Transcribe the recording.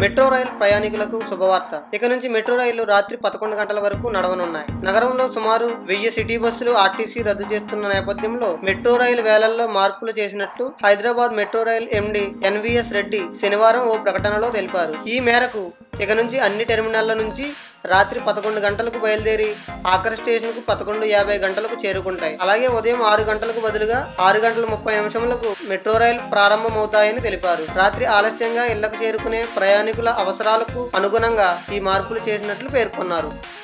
metro రైలు ప్రయాణికులకు శుభవార్త ఇక నుంచి మెట్రో రైళ్లు రాత్రి పదకొండు గంటల వరకు నడవనున్నాయి నగరంలో సుమారు వెయ్యి సిటీ బస్సులు ఆర్టీసీ రద్దు చేస్తున్న నేపథ్యంలో మెట్రో రైలు వేళల్లో మార్పులు చేసినట్లు Hyderabad metro rail MD NVS Reddy శనివారం ఓ ప్రకటనలో తెలిపారు ఈ మేరకు ఇక నుంచి అన్ని టెర్మినళ్ల నుంచి రాత్రి పదకొండు గంటలకు బయలుదేరి ఆఖరి స్టేషన్కు పదకొండు యాభై గంటలకు చేరుకుంటాయి అలాగే ఉదయం ఆరు గంటలకు బదులుగా ఆరు గంటల ముప్పై నిమిషములకు మెట్రో రైలు ప్రారంభమవుతాయని తెలిపారు రాత్రి ఆలస్యంగా ఇళ్లకు చేరుకునే ప్రయాణికుల అవసరాలకు అనుగుణంగా ఈ మార్పులు చేసినట్లు పేర్కొన్నారు